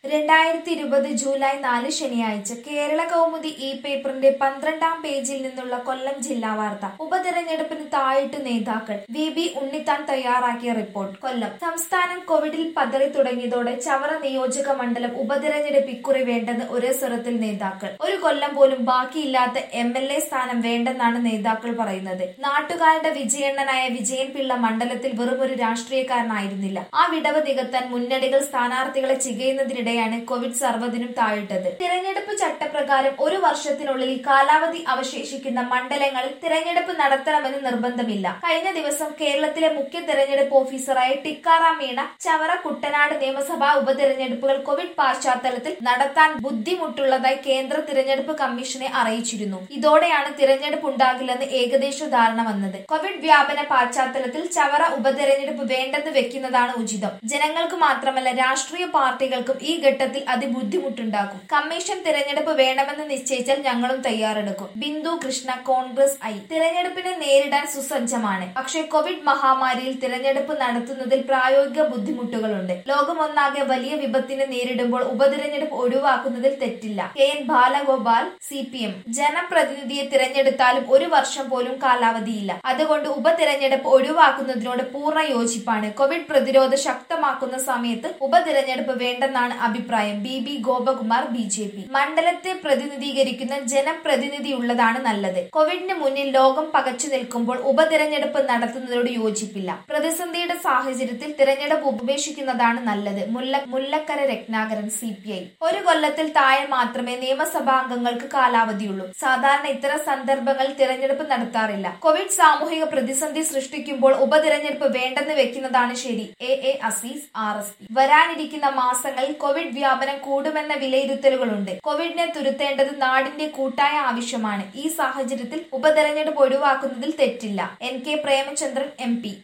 രണ്ടായിരത്തി ഇരുപത് ജൂലൈ നാല് ശനിയാഴ്ച കേരള കൗമുദി ഈ പേപ്പറിന്റെ പന്ത്രണ്ടാം പേജിൽ നിന്നുള്ള കൊല്ലം ജില്ലാ വാർത്ത ഉപതെരഞ്ഞെടുപ്പിന് താഴിട്ട് നേതാക്കൾ വി ബി ഉണ്ണിത്താൻ തയ്യാറാക്കിയ റിപ്പോർട്ട് കൊല്ലം സംസ്ഥാനം കോവിഡിൽ പതറി തുടങ്ങിയതോടെ ചവറ നിയോജക മണ്ഡലം ഉപതെരഞ്ഞെടുപ്പ് ഇക്കുറി വേണ്ടെന്ന് ഒരേ സ്വരത്തിൽ നേതാക്കൾ ഒരു കൊല്ലം പോലും ബാക്കിയില്ലാത്ത എം എൽ എ സ്ഥാനം വേണ്ടെന്നാണ് നേതാക്കൾ പറയുന്നത് നാട്ടുകാരുടെ വിജയണ്ണനായ വിജയൻ പിള്ള മണ്ഡലത്തിൽ വെറും ഒരു രാഷ്ട്രീയക്കാരനായിരുന്നില്ല ആ വിടവ് നികത്താൻ മുന്നണികൾ സ്ഥാനാർത്ഥികളെ ചികയുന്നതിനിടെയാണ് കോവിഡ് സർവ്വതിനും താഴിട്ടത് തിരഞ്ഞെടുപ്പ് ചട്ടപ്രകാരം ഒരു വർഷത്തിനുള്ളിൽ കാലാവധി അവശേഷിക്കുന്ന മണ്ഡലങ്ങളിൽ തിരഞ്ഞെടുപ്പ് നടത്തണമെന്ന് നിർബന്ധമില്ല കഴിഞ്ഞ ദിവസം കേരളത്തിലെ മുഖ്യ തെരഞ്ഞെടുപ്പ് ഓഫീസറായ ടിക്കാറാം മീണ ചവറ കുട്ടനാട് നിയമസഭാ ഉപതെരഞ്ഞെടുപ്പുകൾ കോവിഡ് പശ്ചാത്തലത്തിൽ നടത്താൻ ബുദ്ധിമുട്ടുള്ളതായി കേന്ദ്ര തിരഞ്ഞെടുപ്പ് കമ്മീഷനെ അറിയിച്ചിരുന്നു ഇതോടെയാണ് തിരഞ്ഞെടുപ്പ് ഉണ്ടാകില്ലെന്ന് ഏകദേശ ധാരണ വന്നത് കോവിഡ് വ്യാപന പശ്ചാത്തലത്തിൽ ചവറ ഉപതെരഞ്ഞെടുപ്പ് വേണ്ടെന്ന് വെക്കുന്നതാണ് ഉചിതം ജനങ്ങൾക്ക് മാത്രമല്ല രാഷ്ട്രീയ പാർട്ടികൾക്കും ഈ ഘട്ടത്തിൽ അതി ബുദ്ധിമുട്ടുണ്ടാകും കമ്മീഷൻ തിരഞ്ഞെടുപ്പ് വേണമെന്ന് നിശ്ചയിച്ചാൽ ഞങ്ങളും തയ്യാറെടുക്കും ബിന്ദു കൃഷ്ണ കോൺഗ്രസ് ഐ തിരഞ്ഞെടുപ്പിനെ നേരിടാൻ സുസജ്ജമാണ് പക്ഷേ കോവിഡ് മഹാമാരിയിൽ തിരഞ്ഞെടുപ്പ് നടത്തുന്നതിൽ പ്രായോഗിക ബുദ്ധിമുട്ടുകളുണ്ട് ലോകമൊന്നാകെ വലിയ വിപത്തിനെ നേരിടുമ്പോൾ ഉപതിരഞ്ഞെടുപ്പ് ഒഴിവാക്കുന്നതിൽ തെറ്റില്ല K N Balagopal C P M ജനപ്രതിനിധിയെ തിരഞ്ഞെടുത്താലും ഒരു വർഷം പോലും കാലാവധിയില്ല അതുകൊണ്ട് ഉപതിരഞ്ഞെടുപ്പ് ഒഴിവാക്കുന്നതിനോട് പൂർണ്ണ യോജിപ്പാണ് കോവിഡ് പ്രതിരോധം ശക്തമാക്കുന്ന സമയത്ത് ഉപതിരഞ്ഞെടുപ്പ് വേണ്ടെന്നാണ് അഭിപ്രായം B B Gopakumar B J P മണ്ഡലത്തെ പ്രതിനിധീകരിക്കുന്ന ജനപ്രതിനിധിയുള്ളതാണ് നല്ലത് കോവിഡിന് മുന്നിൽ ലോകം പകച്ചു നിൽക്കുമ്പോൾ ഉപതിരഞ്ഞെടുപ്പ് നടത്തുന്നതിനോട് യോജിപ്പില്ല പ്രതിസന്ധിയുടെ സാഹചര്യത്തിൽ തിരഞ്ഞെടുപ്പ് ഉപേക്ഷിക്കുന്നതാണ് നല്ലത് Mulla Mullakkara Ratnakaran C P I ഒരു കൊല്ലത്തിൽ താഴെ മാത്രമേ നിയമസഭാംഗങ്ങൾക്ക് കാലാവധിയുള്ളൂ സാധാരണ ഇത്തരം സന്ദർഭങ്ങളിൽ തിരഞ്ഞെടുപ്പ് നടത്താറില്ല കോവിഡ് സാമൂഹിക പ്രതിസന്ധി സൃഷ്ടിക്കുമ്പോൾ ഉപതിരഞ്ഞെടുപ്പ് വേണ്ടെന്ന് വെക്കുന്നതാണ് ശരി A A Azeez R S P വരാനിരിക്കുന്ന മാസങ്ങളിൽ കോവിഡ് വ്യാപനം കൂടുമെന്ന വിലയിരുത്തലുകളുണ്ട് കോവിഡിനെ തുരുത്തേണ്ടത് നാടിന്റെ കൂട്ടായ ആവശ്യമാണ് ഈ സാഹചര്യത്തിൽ ഉപതെരഞ്ഞെടുപ്പ് ഒഴിവാക്കുന്നതിൽ തെറ്റില്ല N K Premachandran M P